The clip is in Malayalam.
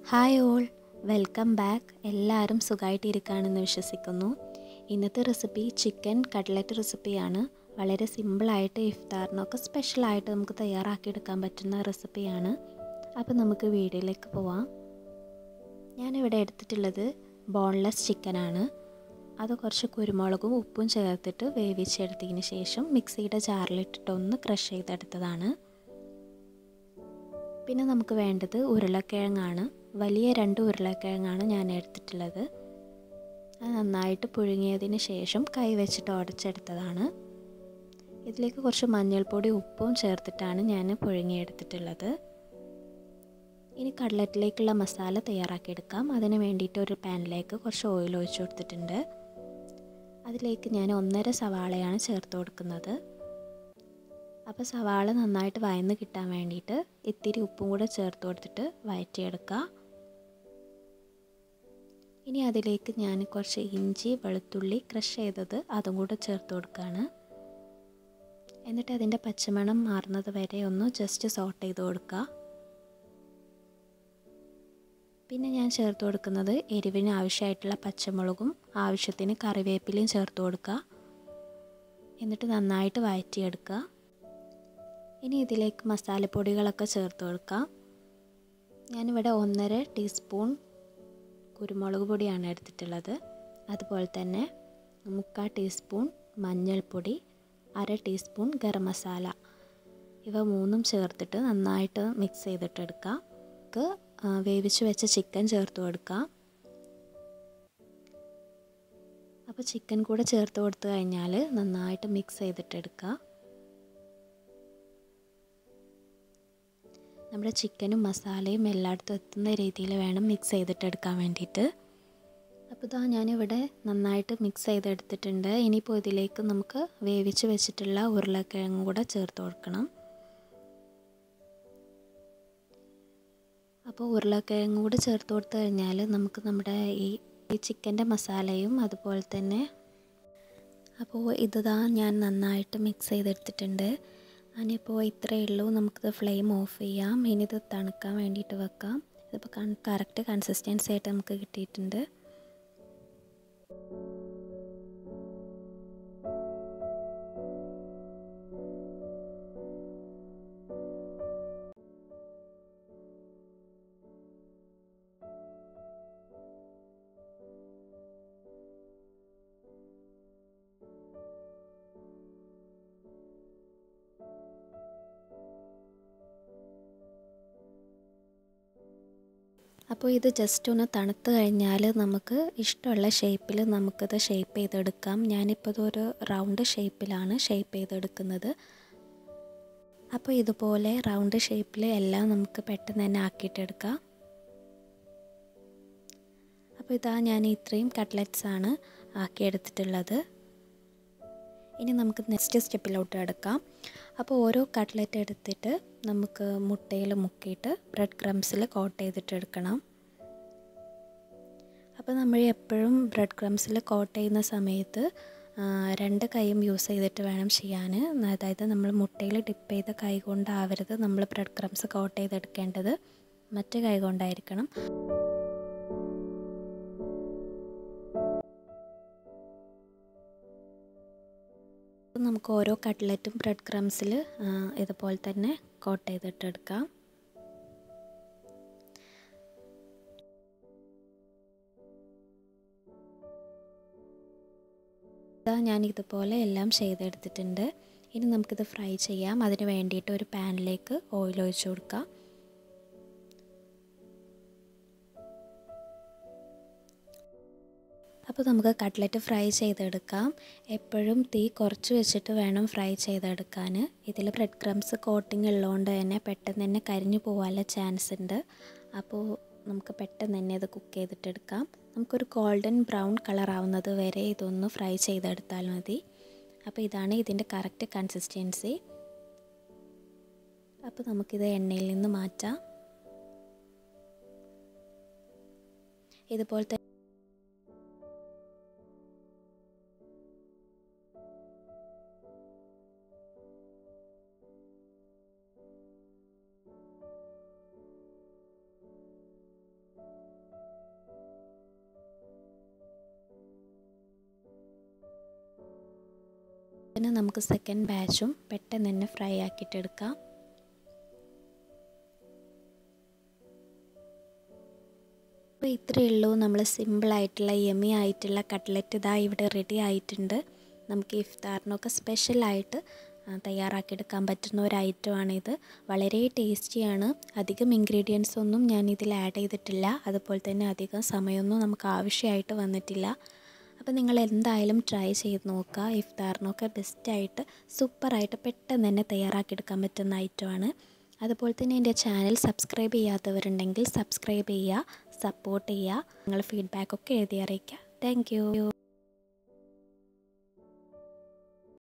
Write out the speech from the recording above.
ഹായ് ഓൾ വെൽക്കം ബാക്ക് എല്ലാവരും സുഖമായിട്ടിരിക്കുകയാണെന്ന് വിശ്വസിക്കുന്നു ഇന്നത്തെ റെസിപ്പി ചിക്കൻ കട്ട്ലറ്റ് റെസിപ്പിയാണ് വളരെ സിമ്പിളായിട്ട് ഇഫ്താറിനൊക്കെ സ്പെഷ്യലായിട്ട് നമുക്ക് തയ്യാറാക്കിയെടുക്കാൻ പറ്റുന്ന റെസിപ്പിയാണ് അപ്പോൾ നമുക്ക് വീഡിയോയിലേക്ക് പോവാം ഞാനിവിടെ എടുത്തിട്ടുള്ളത് ബോൺലെസ് ചിക്കനാണ് അത് കുറച്ച് കുരുമുളകും ഉപ്പും ചേർത്തിട്ട് വേവിച്ചെടുത്തതിന് ശേഷം മിക്സിയുടെ ജാറിലിട്ടിട്ട് ഒന്ന് ക്രഷ് ചെയ്തെടുത്തതാണ് പിന്നെ നമുക്ക് വേണ്ടത് ഉരുളക്കിഴങ്ങാണ് വലിയ രണ്ട് ഉരുളക്കിഴങ്ങാണ് ഞാൻ എടുത്തിട്ടുള്ളത് അത് നന്നായിട്ട് പുഴുങ്ങിയതിന് ശേഷം കൈ വെച്ചിട്ട് ഉടച്ചെടുത്തതാണ് ഇതിലേക്ക് കുറച്ച് മഞ്ഞൾപ്പൊടി ഉപ്പും ചേർത്തിട്ടാണ് ഞാൻ പുഴുങ്ങിയെടുത്തിട്ടുള്ളത് ഇനി കട്ലറ്റിലേക്കുള്ള മസാല തയ്യാറാക്കിയെടുക്കാം അതിന് വേണ്ടിയിട്ട് ഒരു പാനിലേക്ക് കുറച്ച് ഓയിൽ ഒഴിച്ചു കൊടുത്തിട്ടുണ്ട് അതിലേക്ക് ഞാൻ ഒന്നര സവാളയാണ് ചേർത്ത് കൊടുക്കുന്നത് അപ്പോൾ സവാള നന്നായിട്ട് വയന്ന് കിട്ടാൻ വേണ്ടിയിട്ട് ഇത്തിരി ഉപ്പും കൂടെ ചേർത്ത് കൊടുത്തിട്ട് വയറ്റിയെടുക്കുക ഇനി അതിലേക്ക് ഞാൻ കുറച്ച് ഇഞ്ചി വെളുത്തുള്ളി ക്രഷ് ചെയ്തത് അതും കൂടെ ചേർത്ത് കൊടുക്കുകയാണ് എന്നിട്ട് അതിൻ്റെ പച്ചമണം മാറുന്നത് വരെ ഒന്ന് ജസ്റ്റ് സോട്ട് ചെയ്ത് കൊടുക്കുക പിന്നെ ഞാൻ ചേർത്ത് കൊടുക്കുന്നത് എരിവിന് ആവശ്യമായിട്ടുള്ള പച്ചമുളകും ആവശ്യത്തിന് കറിവേപ്പിലയും ചേർത്ത് കൊടുക്കുക എന്നിട്ട് നന്നായിട്ട് വഴറ്റിയെടുക്കുക ഇനി ഇതിലേക്ക് മസാലപ്പൊടികളൊക്കെ ചേർത്ത് കൊടുക്കാം ഞാനിവിടെ ഒന്നര ടീസ്പൂൺ കുരുമുളക് പൊടിയാണ് എടുത്തിട്ടുള്ളത് അതുപോലെ തന്നെ മുക്കാൽ ടീസ്പൂൺ മഞ്ഞൾപ്പൊടി അര ടീസ്പൂൺ ഗരം മസാല ഇവ മൂന്നും ചേർത്തിട്ട് നന്നായിട്ട് മിക്സ് ചെയ്തിട്ട് എടുക്കാം വേവിച്ച് വെച്ച ചിക്കൻ ചേർത്ത് കൊടുക്കാം അപ്പോൾ ചിക്കൻ കൂടെ ചേർത്ത് കൊടുത്തു കഴിഞ്ഞാൽ നന്നായിട്ട് മിക്സ് ചെയ്തിട്ട് എടുക്കുക നമ്മുടെ ചിക്കനും മസാലയും എല്ലായിടത്തും എത്തുന്ന രീതിയിൽ വേണം മിക്സ് ചെയ്തിട്ട് എടുക്കാൻ വേണ്ടിയിട്ട് അപ്പോൾ ഇതാ ഞാനിവിടെ നന്നായിട്ട് മിക്സ് ചെയ്തെടുത്തിട്ടുണ്ട് ഇനിയിപ്പോൾ ഇതിലേക്ക് നമുക്ക് വേവിച്ച് വെച്ചിട്ടുള്ള ഉരുളക്കിഴങ്ങും കൂടെ ചേർത്ത് കൊടുക്കണം അപ്പോൾ ഉരുളക്കിഴങ്ങും കൂടെ ചേർത്ത് കൊടുത്തു കഴിഞ്ഞാൽ നമുക്ക് നമ്മുടെ ഈ ഈ ചിക്കൻ്റെ മസാലയും അതുപോലെ തന്നെ അപ്പോൾ ഇതാ ഞാൻ നന്നായിട്ട് മിക്സ് ചെയ്തെടുത്തിട്ടുണ്ട് ഞാനിപ്പോൾ ഇത്രയേ ഉള്ളൂ നമുക്കിത് ഫ്ലെയിം ഓഫ് ചെയ്യാം ഇനി ഇത് തണുക്കാൻ വേണ്ടിയിട്ട് വെക്കാം ഇതിപ്പോൾ കറക്റ്റ് കൺസിസ്റ്റൻസി ആയിട്ട് നമുക്ക് കിട്ടിയിട്ടുണ്ട് അപ്പോൾ ഇത് ജസ്റ്റ് ഒന്ന് തണുത്ത് കഴിഞ്ഞാൽ നമുക്ക് ഇഷ്ടമുള്ള ഷേപ്പിൽ നമുക്കിത് ഷേപ്പ് ചെയ്തെടുക്കാം ഞാനിപ്പോൾ ഇതൊരു റൗണ്ട് ഷേപ്പിലാണ് ഷേപ്പ് ചെയ്തെടുക്കുന്നത് അപ്പോൾ ഇതുപോലെ റൗണ്ട് ഷേപ്പിൽ എല്ലാം നമുക്ക് പെട്ടെന്ന് തന്നെ ആക്കിയിട്ടെടുക്കാം അപ്പോൾ ഇതാ ഞാൻ ഇത്രയും കട്ട്ലറ്റ്സ് ആണ് ആക്കിയെടുത്തിട്ടുള്ളത് ഇനി നമുക്ക് നെക്സ്റ്റ് സ്റ്റെപ്പിലോട്ട് എടുക്കാം അപ്പോൾ ഓരോ കട്ട്ലറ്റ് എടുത്തിട്ട് നമുക്ക് മുട്ടയിൽ മുക്കിയിട്ട് ബ്രെഡ് ക്രംസിൽ കോട്ട് ചെയ്തിട്ട് എടുക്കണം അപ്പോൾ നമ്മൾ എപ്പോഴും ബ്രെഡ് ക്രംസിൽ കോട്ട് ചെയ്യുന്ന സമയത്ത് രണ്ട് കൈയും യൂസ് ചെയ്തിട്ട് വേണം ചെയ്യാൻ അതായത് നമ്മൾ മുട്ടയിൽ ഡിപ്പ് ചെയ്ത കൈ കൊണ്ടാവരുത് നമ്മൾ ബ്രെഡ് ക്രംസ് കോട്ട് ചെയ്തെടുക്കേണ്ടത് മറ്റു കൈ കൊണ്ടായിരിക്കണം നമുക്ക് ഓരോ കട്ട്ലറ്റും ബ്രെഡ് ക്രംസിൽ ഇതുപോലെ തന്നെ കോട്ട് ചെയ്തിട്ടെടുക്കാം ഞാൻ ഇതുപോലെ എല്ലാം ചെയ്തെടുത്തിട്ടുണ്ട് ഇനി നമുക്കിത് ഫ്രൈ ചെയ്യാം അതിന് വേണ്ടിയിട്ട് ഒരു പാനിലേക്ക് ഓയിൽ ഒഴിച്ചു കൊടുക്കാം അപ്പോൾ നമുക്ക് കട്ട്ലറ്റ് ഫ്രൈ ചെയ്തെടുക്കാം എപ്പോഴും തീ കുറച്ച് വെച്ചിട്ട് വേണം ഫ്രൈ ചെയ്തെടുക്കാൻ ഇതിൽ ബ്രെഡ് ക്രംസ് കോട്ടിംഗ് ഉള്ളതുകൊണ്ട് തന്നെ പെട്ടെന്ന് തന്നെ കരിഞ്ഞു പോകാനുള്ള ചാൻസ് ഉണ്ട് അപ്പോൾ നമുക്ക് പെട്ടെന്ന് തന്നെ ഇത് കുക്ക് ചെയ്തിട്ടെടുക്കാം നമുക്കൊരു ഗോൾഡൻ ബ്രൗൺ കളർ ആവുന്നത് വരെ ഇതൊന്ന് ഫ്രൈ ചെയ്തെടുത്താൽ മതി അപ്പോൾ ഇതാണ് ഇതിൻ്റെ കറക്റ്റ് കൺസിസ്റ്റൻസി അപ്പോൾ നമുക്കിത് എണ്ണയിൽ നിന്ന് മാറ്റാം ഇതുപോലത്തെ പിന്നെ നമുക്ക് സെക്കൻഡ് ബാച്ചും പെട്ടെന്ന് തന്നെ ഫ്രൈ ആക്കിയിട്ടെടുക്കാം അപ്പോൾ ഇത്രയേ ഉള്ളൂ നമ്മൾ സിമ്പിളായിട്ടുള്ള യമി ആയിട്ടുള്ള കട്ട്ലറ്റ് ഇതാ ഇവിടെ റെഡി ആയിട്ടുണ്ട് നമുക്ക് ഇഫ്താറിനൊക്കെ സ്പെഷ്യലായിട്ട് തയ്യാറാക്കിയെടുക്കാൻ പറ്റുന്ന ഒരു ഐറ്റമാണിത് വളരെ ടേസ്റ്റിയാണ് അധികം ഇൻഗ്രീഡിയൻസ് ഒന്നും ഞാൻ ഇതിൽ ആഡ് ചെയ്തിട്ടില്ല അതുപോലെ തന്നെ അധികം സമയമൊന്നും നമുക്ക് ആവശ്യമായിട്ട് വന്നിട്ടില്ല അപ്പോൾ നിങ്ങൾ എന്തായാലും ട്രൈ ചെയ്ത് നോക്കുക ഇഫ്താറിനൊക്കെ ബെസ്റ്റായിട്ട് സൂപ്പറായിട്ട് പെട്ടെന്ന് തന്നെ തയ്യാറാക്കിയെടുക്കാൻ പറ്റുന്ന ഐറ്റമാണ് അതുപോലെ തന്നെ എൻ്റെ ചാനൽ സബ്സ്ക്രൈബ് ചെയ്യാത്തവരുണ്ടെങ്കിൽ സബ്സ്ക്രൈബ് ചെയ്യുക സപ്പോർട്ട് ചെയ്യുക നിങ്ങളുടെ ഫീഡ്ബാക്കൊക്കെ എഴുതി അറിയിക്കുക താങ്ക്